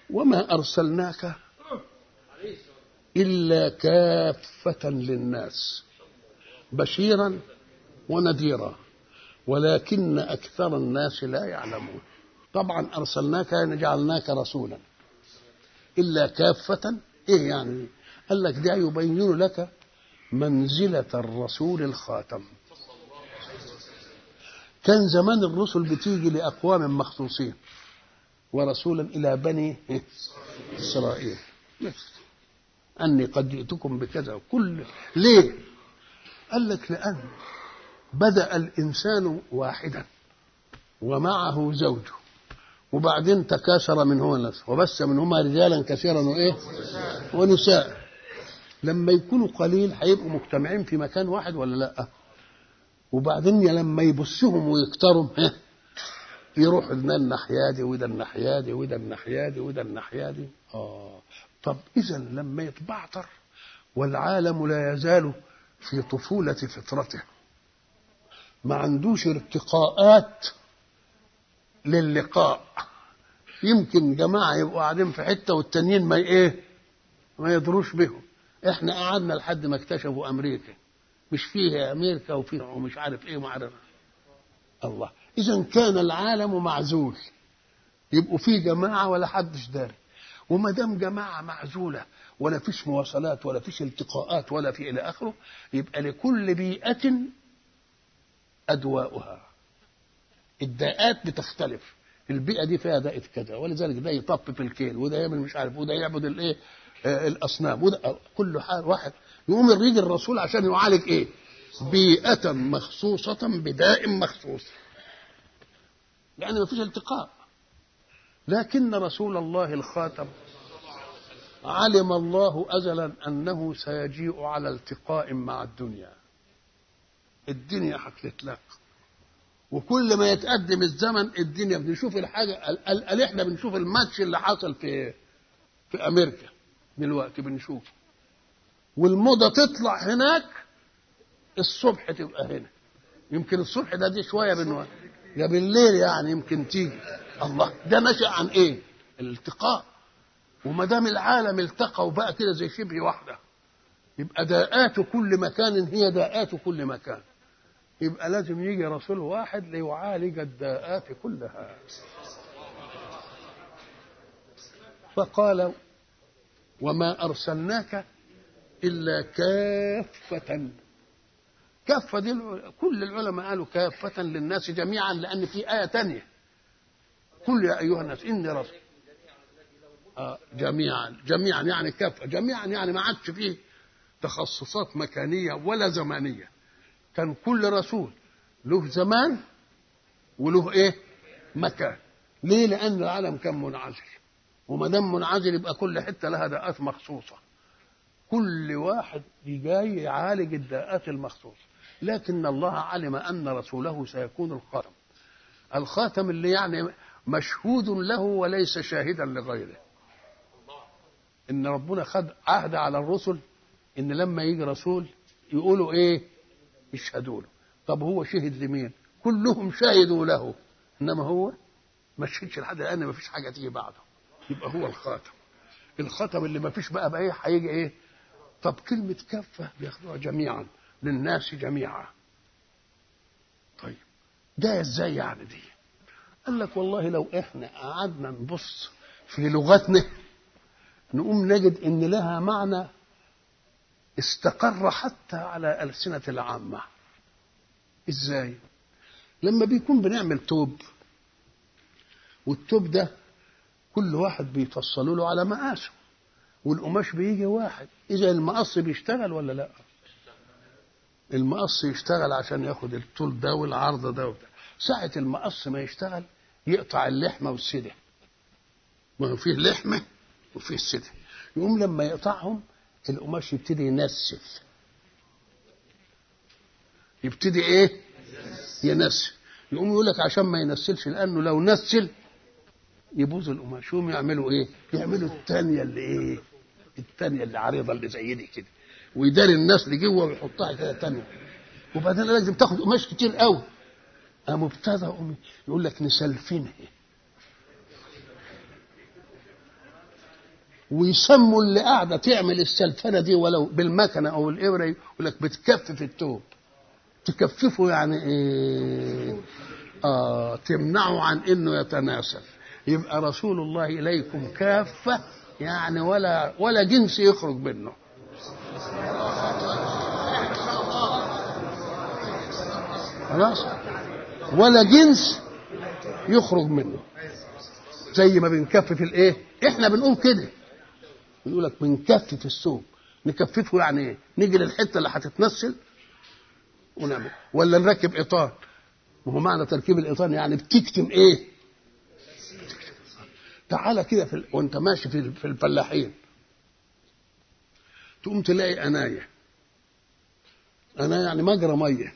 وما أرسلناك إلا كافة للناس بشيرا ونذيرا ولكن أكثر الناس لا يعلمون طبعا أرسلناك يعني جعلناك رسولا إلا كافة إيه يعني قال لك ده يبين لك منزلة الرسول الخاتم كان زمان الرسل بتيجي لأقوام مخصوصين ورسولا إلى بني إسرائيل أني قد جئتكم بكذا كل ليه قال لك لأن بدأ الإنسان واحدا ومعه زوجه وبعدين تكاثر منهما الناس وبث منهما رجالا كثيرا وايه ونساء لما يكونوا قليل هيبقوا مجتمعين في مكان واحد ولا لا وبعدين لما يبصهم ويكتروا ها يروح ده الناحيه دي وده الناحيه دي وده الناحيه دي وده الناحيه دي اه طب اذا لما يتبعتر والعالم لا يزال في طفوله فطرته ما عندوش ارتقاءات للقاء يمكن جماعه يبقوا قاعدين في حته والتانيين ما ايه ما يدروش بهم احنا قعدنا لحد ما اكتشفوا امريكا مش فيه امريكا وفيه ومش عارف ايه وما عارف الله اذا كان العالم معزول يبقوا فيه جماعه ولا حدش داري وما دام جماعه معزوله ولا فيش مواصلات ولا فيش التقاءات ولا في الى اخره يبقى لكل بيئه ادواؤها الداءات بتختلف البيئه دي فيها داءة كذا ولذلك ده يطفف الكيل وده يعمل مش عارف وده يعبد الايه آه الاصنام وده كل حال واحد يقوم يجي الرسول عشان يعالج ايه بيئة مخصوصة بداء مخصوص لأن ما فيش التقاء لكن رسول الله الخاتم علم الله أزلا أنه سيجيء على التقاء مع الدنيا الدنيا هتتلاقى وكل ما يتقدم الزمن الدنيا بنشوف الحاجه قال احنا بنشوف الماتش اللي حصل في في امريكا دلوقتي بنشوفه والموضه تطلع هناك الصبح تبقى هنا يمكن الصبح ده دي شويه من يا بالليل يعني يمكن تيجي الله ده نشأ عن ايه؟ الالتقاء وما دام العالم التقى وبقى كده زي شبه واحده يبقى داءات كل مكان هي داءات كل مكان يبقى لازم يجي رسول واحد ليعالج الداءات كلها فقال وما أرسلناك إلا كافة كافة دي كل العلماء قالوا كافة للناس جميعا لأن في آية تانية كل يا أيها الناس إني رسول آه جميعا جميعا يعني كافة جميعا يعني ما عادش فيه تخصصات مكانية ولا زمانية كان كل رسول له زمان وله ايه مكان ليه لان العالم كان منعزل وما دام منعزل يبقى كل حته لها داءات مخصوصه كل واحد جاي يعالج الداءات المخصوصه لكن الله علم ان رسوله سيكون الخاتم الخاتم اللي يعني مشهود له وليس شاهدا لغيره ان ربنا خد عهد على الرسل ان لما يجي رسول يقولوا ايه يشهدوا له طب هو شهد لمين كلهم شهدوا له انما هو ما شهدش لحد الان ما فيش حاجه تيجي بعده يبقى هو الخاتم الختم اللي ما فيش بقى بقى ايه هيجي ايه طب كلمه كافه بياخدوها جميعا للناس جميعا طيب ده ازاي يعني دي قال لك والله لو احنا قعدنا نبص في لغتنا نقوم نجد ان لها معنى استقر حتى على ألسنة العامة ازاي لما بيكون بنعمل توب والتوب ده كل واحد بيفصلوا له على مقاسه والقماش بيجي واحد اذا المقص بيشتغل ولا لا المقص يشتغل عشان ياخد الطول ده والعرض ده وده ساعة المقص ما يشتغل يقطع اللحمة والسدة ما هو فيه لحمة وفيه سدة يقوم لما يقطعهم القماش يبتدي ينسل يبتدي ايه ينسل يقوم يقول لك عشان ما ينسلش لانه لو نسل يبوظ القماش يقوم يعملوا ايه يعملوا الثانيه اللي ايه الثانيه اللي عريضه اللي زي دي كده ويداري الناس اللي جوه ويحطها كده ثانيه وبعدين لازم تاخد قماش كتير قوي قام ابتدى يقول لك نسلفنها ويسموا اللي قاعده تعمل السلفنه دي ولو بالمكنه او الابره يقول لك بتكفف التوب تكففه يعني ايه اه تمنعه عن انه يتناسل يبقى رسول الله اليكم كافه يعني ولا ولا جنس يخرج منه خلاص ولا جنس يخرج منه زي ما بنكفف الايه احنا بنقول كده بنقول لك بنكفف الثوب نكففه يعني ايه نيجي للحته اللي هتتنسل ونعمل ولا نركب ايطان وهو معنى تركيب الايطان يعني بتكتم ايه تعالى كده في ال... وانت ماشي في في الفلاحين تقوم تلاقي انايه انايه يعني مجرى ميه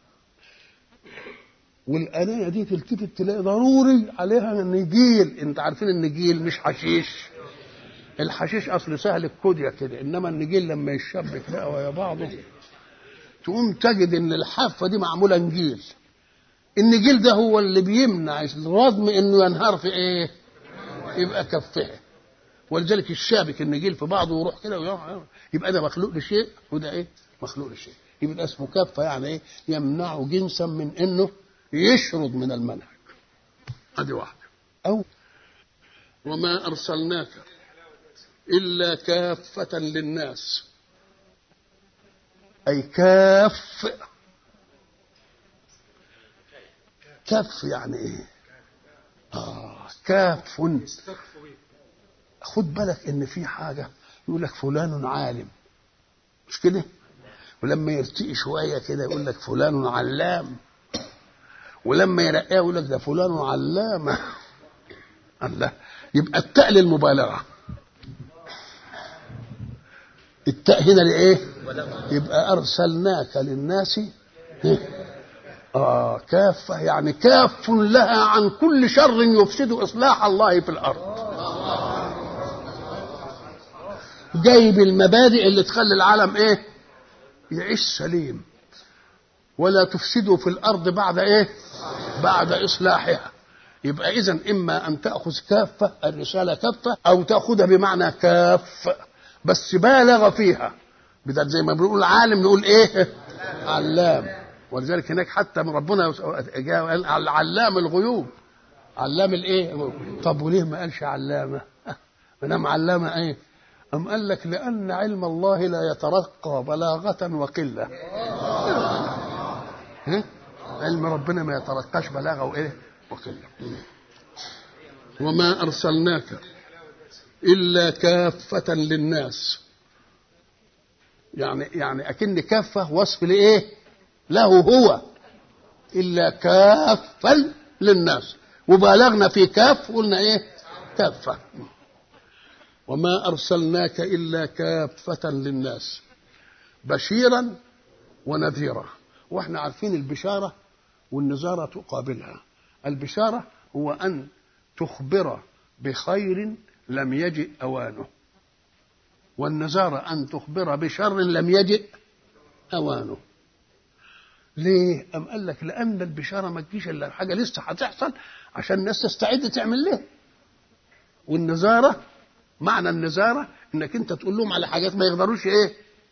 والانايه دي تلتفت تلاقي ضروري عليها نجيل انت عارفين النجيل مش حشيش الحشيش اصل سهل الكوديا كده انما النجيل لما يشبك بقى ويا بعضه تقوم تجد ان الحافه دي معموله نجيل النجيل ده هو اللي بيمنع الرضم انه ينهار في ايه يبقى كفها ولذلك الشابك النجيل في بعضه ويروح كده ويروح يبقى ده مخلوق لشيء وده ايه مخلوق لشيء يبقى اسمه كفه يعني ايه يمنع جنسا من انه يشرد من المنهج ادي واحده او وما ارسلناك الا كافه للناس اي كاف كف يعني ايه اه كاف خد بالك ان في حاجه يقول لك فلان عالم مش كده ولما يرتقي شويه كده يقول لك فلان علام ولما يرقيه يقول لك ده فلان علامه الله يبقى التاء للمبالغه التاء هنا لايه يبقى ارسلناك للناس آه كافة يعني كاف لها عن كل شر يفسد إصلاح الله في الأرض جايب المبادئ اللي تخلي العالم إيه يعيش سليم ولا تفسدوا في الأرض بعد إيه بعد إصلاحها يبقى إذا إما أن تأخذ كافة الرسالة كافة أو تأخذها بمعنى كاف بس بالغ فيها بدل زي ما بنقول عالم نقول إيه علام ولذلك هناك حتى من ربنا قال علام الغيوب علام الايه طب وليه ما قالش علامه ما دام علامه ايه أم قال لك لأن علم الله لا يترقى بلاغة وقلة ها؟ علم ربنا ما يترقاش بلاغة وإيه وقلة وما أرسلناك إلا كافة للناس يعني يعني أكن كافة وصف لإيه له هو إلا كافا للناس وبالغنا في كاف قلنا إيه كافة وما أرسلناك إلا كافة للناس بشيرا ونذيرا واحنا عارفين البشارة والنذارة تقابلها البشارة هو أن تخبر بخير لم يجئ أوانه والنذارة أن تخبر بشر لم يجئ أوانه ليه؟ أم قال لك لأن البشارة ما تجيش إلا حاجة لسه هتحصل عشان الناس تستعد تعمل لها والنذارة معنى النذارة إنك أنت تقول لهم على حاجات ما يقدروش إيه؟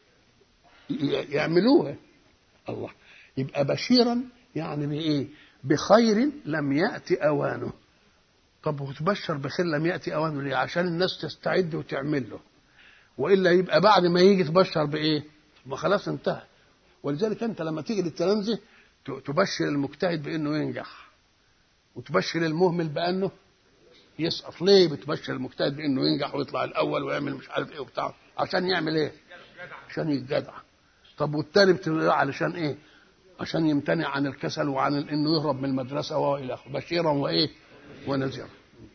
يعملوها الله يبقى بشيرا يعني بإيه؟ بخير لم يأتي أوانه طب وتبشر بخير لم يأتي أوانه ليه؟ عشان الناس تستعد وتعمل له وإلا يبقى بعد ما يجي تبشر بإيه؟ ما خلاص انتهى ولذلك انت لما تيجي للتلامذه تبشر المجتهد بانه ينجح وتبشر المهمل بانه يسقط ليه بتبشر المجتهد بانه ينجح ويطلع الاول ويعمل مش عارف ايه وبتاع عشان يعمل ايه عشان يتجدع طب والتاني بتبقى علشان ايه عشان يمتنع عن الكسل وعن انه يهرب من المدرسه والى اخره بشيرا وايه ونذيرا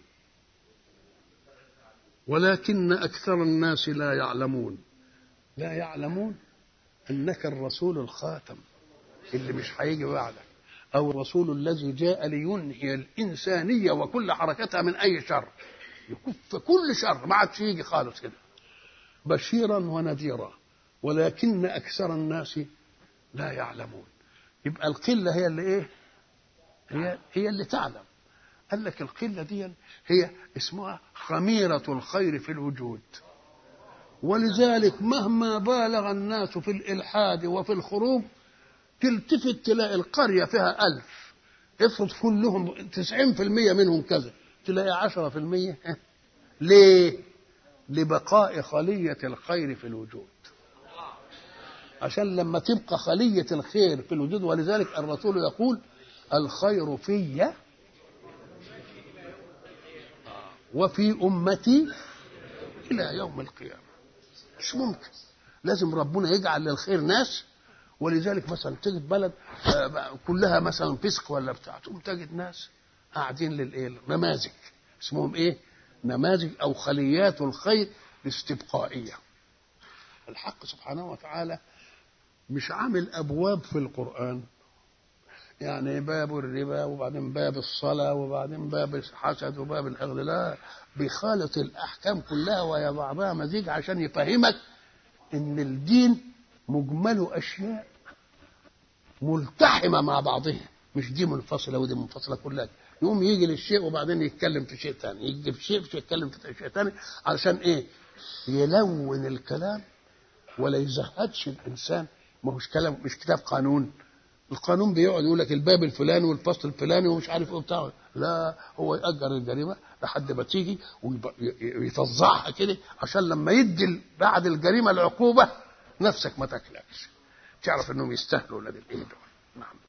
ولكن اكثر الناس لا يعلمون لا يعلمون انك الرسول الخاتم اللي مش هيجي بعدك او الرسول الذي جاء لينهي الانسانيه وكل حركتها من اي شر يكف كل شر ما عادش يجي خالص كده بشيرا ونذيرا ولكن اكثر الناس لا يعلمون يبقى القله هي اللي ايه هي هي اللي تعلم قال لك القلة دي هي اسمها خميرة الخير في الوجود ولذلك مهما بالغ الناس في الإلحاد وفي الخروج تلتفت تلاقي القرية فيها ألف افرض كلهم تسعين في المية منهم كذا تلاقي عشرة في المية ليه لبقاء خلية الخير في الوجود عشان لما تبقى خلية الخير في الوجود ولذلك الرسول يقول الخير في وفي أمتي إلى يوم القيامة مش ممكن لازم ربنا يجعل للخير ناس ولذلك مثلا تجد بلد كلها مثلا فسق ولا بتاع تقوم تجد ناس قاعدين للايه نماذج اسمهم ايه نماذج او خليات الخير الاستبقائيه الحق سبحانه وتعالى مش عامل ابواب في القران يعني باب الربا وبعدين باب الصلاه وبعدين باب الحسد وباب الحقد لا بخالط الاحكام كلها وهي بعضها مزيج عشان يفهمك ان الدين مجمل اشياء ملتحمه مع بعضها مش دي منفصله ودي منفصله كلها يقوم يجي للشيء وبعدين يتكلم في شيء ثاني يجي في شيء يتكلم في شيء ثاني علشان ايه يلون الكلام ولا يزهدش الانسان ما هوش كلام مش كتاب قانون القانون بيقعد يقول لك الباب الفلاني والفصل الفلاني ومش عارف ايه بتاع لا هو يأجر الجريمه لحد ما تيجي ويفظعها كده عشان لما يدي بعد الجريمه العقوبه نفسك ما تاكلكش تعرف انهم يستاهلوا ولا الايه دول نعم